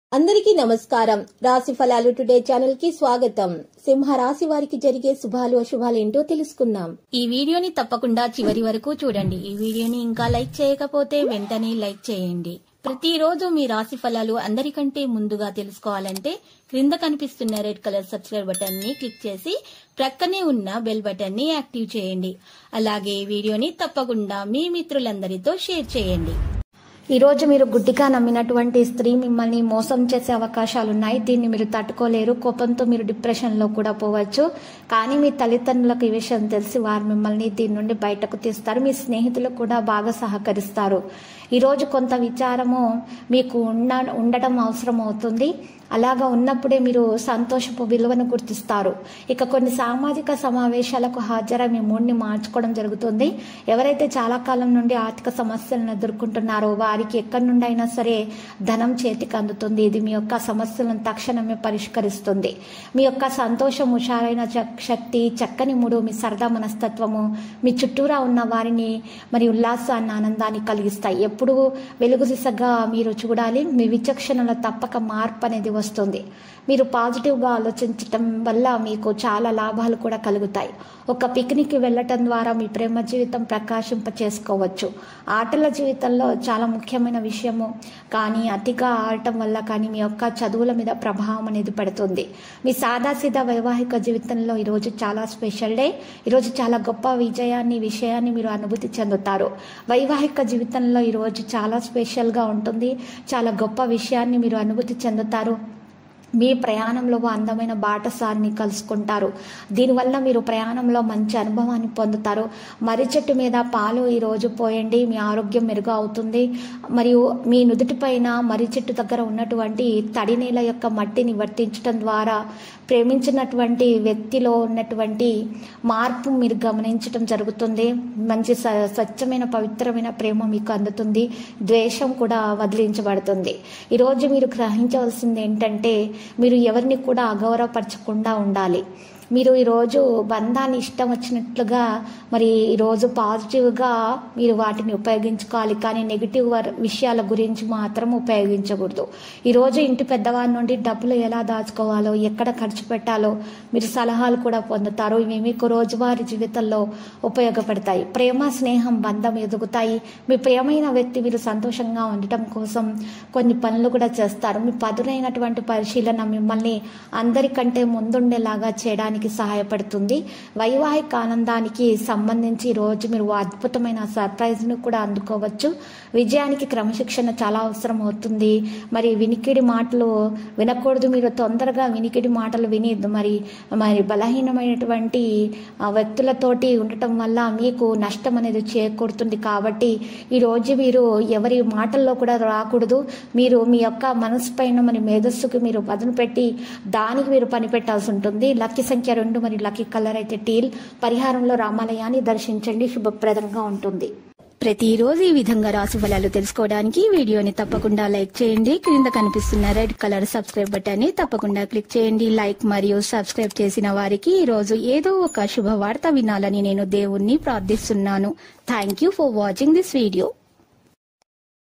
అందరికీ నమస్కారం రాశి ఫలాలు టుడే ఛానల్ కి స్వాగతం సింహ రాశి వారికి జరిగే శుభాలు అశుభాలు ఏంటో తెలుసుకుందాం ఈ వీడియోని తప్పకుండా చివరి వరకు చూడండి ఈ వీడియోని ఇంకా లైక్ చేయకపోతే వెంటనే లైక్ చేయండి ప్రతిరోజు మీ రాశి ఫలాలు అందరికంటే ముందుగా తెలుసుకోవాలంటే క్రింద కనిపిస్తున్న రెడ్ కలర్ సబ్స్క్రైబ్ బటన్ ని క్లిక్ చేసి ప్రక్కనే ఉన్న బెల్ బటన్ ని యాక్టివ్ చేయండి అలాగే ఈ వీడియోని తప్పకుండా మీ మిత్రులందరితో షేర్ చేయండి ఈ రోజు మీరు గుడ్డిగా నమ్మినటువంటి స్త్రీ మిమ్మల్ని మోసం చేసే అవకాశాలు ఉన్నాయి దీన్ని మీరు తట్టుకోలేరు కోపంతో మీరు డిప్రెషన్లో కూడా పోవచ్చు కానీ మీ తల్లిదండ్రులకు ఈ విషయం తెలిసి వారు మిమ్మల్ని దీని నుండి బయటకు తీస్తారు మీ స్నేహితులు కూడా బాగా సహకరిస్తారు ఈరోజు కొంత విచారము మీకు ఉండ ఉండటం అవసరం అవుతుంది అలాగా ఉన్నప్పుడే మీరు సంతోషపు విలువను గుర్తిస్తారు ఇక కొన్ని సామాజిక సమావేశాలకు హాజరై మీ మూడ్ని మార్చుకోవడం జరుగుతుంది ఎవరైతే చాలా కాలం నుండి ఆర్థిక సమస్యలను ఎదుర్కొంటున్నారో వారికి ఎక్కడి నుండి అయినా సరే ధనం చేతికి అందుతుంది ఇది మీ యొక్క సమస్యలను తక్షణమే పరిష్కరిస్తుంది మీ యొక్క సంతోషం హుషారైన చ- శక్తి చక్కని మూడు మీ సరదా మనస్తత్వము మీ చుట్టూరా ఉన్న వారిని మరి ఉల్లాసాన్ని ఆనందాన్ని కలిగిస్తాయి ఎప్పుడు వెలుగు దిశగా మీరు చూడాలి మీ విచక్షణలో తప్పక మార్పు అనేది వస్తుంది మీరు పాజిటివ్గా ఆలోచించటం వల్ల మీకు చాలా లాభాలు కూడా కలుగుతాయి ఒక పిక్నిక్ వెళ్ళటం ద్వారా మీ ప్రేమ జీవితం ప్రకాశింప చేసుకోవచ్చు ఆటల జీవితంలో చాలా ముఖ్యమైన విషయము కానీ అతిగా ఆడటం వల్ల కానీ మీ యొక్క చదువుల మీద ప్రభావం అనేది పడుతుంది మీ సాదాసీదా వైవాహిక జీవితంలో ఈరోజు చాలా స్పెషల్ డే ఈరోజు చాలా గొప్ప విజయాన్ని విషయాన్ని మీరు అనుభూతి చెందుతారు వైవాహిక జీవితంలో ఈరోజు చాలా స్పెషల్గా ఉంటుంది చాలా గొప్ప విషయాన్ని మీరు అనుభూతి చెందుతారు మీ ప్రయాణంలో ఓ అందమైన బాటసారిని కలుసుకుంటారు దీనివల్ల మీరు ప్రయాణంలో మంచి అనుభవాన్ని పొందుతారు మర్రి చెట్టు మీద పాలు ఈరోజు పోయండి మీ ఆరోగ్యం మెరుగు అవుతుంది మరియు మీ నుదుటిపైన మర్రి చెట్టు దగ్గర ఉన్నటువంటి తడి నేల యొక్క మట్టిని వర్తించడం ద్వారా ప్రేమించినటువంటి వ్యక్తిలో ఉన్నటువంటి మార్పు మీరు గమనించడం జరుగుతుంది మంచి స- స్వచ్ఛమైన పవిత్రమైన ప్రేమ మీకు అందుతుంది ద్వేషం కూడా వదిలించబడుతుంది ఈరోజు మీరు గ్రహించవలసింది ఏంటంటే మీరు ఎవరిని కూడా అగౌరవపరచకుండా ఉండాలి మీరు ఈరోజు బంధాన్ని ఇష్టం వచ్చినట్లుగా మరి ఈరోజు పాజిటివ్గా మీరు వాటిని ఉపయోగించుకోవాలి కానీ నెగిటివ్ వర్- విషయాల గురించి మాత్రం ఉపయోగించకూడదు ఈరోజు ఇంటి పెద్దవారి నుండి డబ్బులు ఎలా దాచుకోవాలో ఎక్కడ ఖర్చు పెట్టాలో మీరు సలహాలు కూడా పొందుతారు ఇవి మీకు రోజువారీ జీవితంలో ఉపయోగపడతాయి ప్రేమ స్నేహం బంధం ఎదుగుతాయి మీ ప్రియమైన వ్యక్తి మీరు సంతోషంగా ఉండటం కోసం కొన్ని పనులు కూడా చేస్తారు మీ పదునైనటువంటి పరిశీలన మిమ్మల్ని అందరికంటే ముందుండేలాగా చేయడానికి సహాయపడుతుంది వైవాహిక ఆనందానికి సంబంధించి ఈ రోజు మీరు ఓ అద్భుతమైన సర్ప్రైజ్ను కూడా అందుకోవచ్చు విజయానికి క్రమశిక్షణ చాలా అవసరం అవుతుంది మరి వినికిడి మాటలు వినకూడదు మీరు తొందరగా వినికిడి మాటలు విని మరి మరి బలహీనమైనటువంటి ఆ, వ్యక్తులతోటి ఉండటం వల్ల మీకు నష్టం అనేది చేకూరుతుంది కాబట్టి ఈ రోజు మీరు ఎవరి మాటల్లో కూడా రాకూడదు మీరు మీ యొక్క మనసు పైన మరి మేధస్సుకు మీరు పదును పెట్టి దానికి మీరు పని పెట్టాల్సి ఉంటుంది లక్కీ సంఖ్య రెండు మరి లక్కీ కలర్ అయితే టీల్ పరిహారంలో రామాలయాన్ని దర్శించండి శుభప్రదంగా ఉంటుంది ప్రతిరోజు ఈ విధంగా రాశి ఫలాలు తెలుసుకోవడానికి వీడియోని తప్పకుండా లైక్ చేయండి క్రింద కనిపిస్తున్న రెడ్ కలర్ సబ్స్క్రైబ్ బటన్ ని తప్పకుండా క్లిక్ చేయండి లైక్ మరియు సబ్స్క్రైబ్ చేసిన వారికి ఈ రోజు ఏదో ఒక శుభవార్త వినాలని నేను దేవుణ్ణి ప్రార్థిస్తున్నాను thank you for watching this video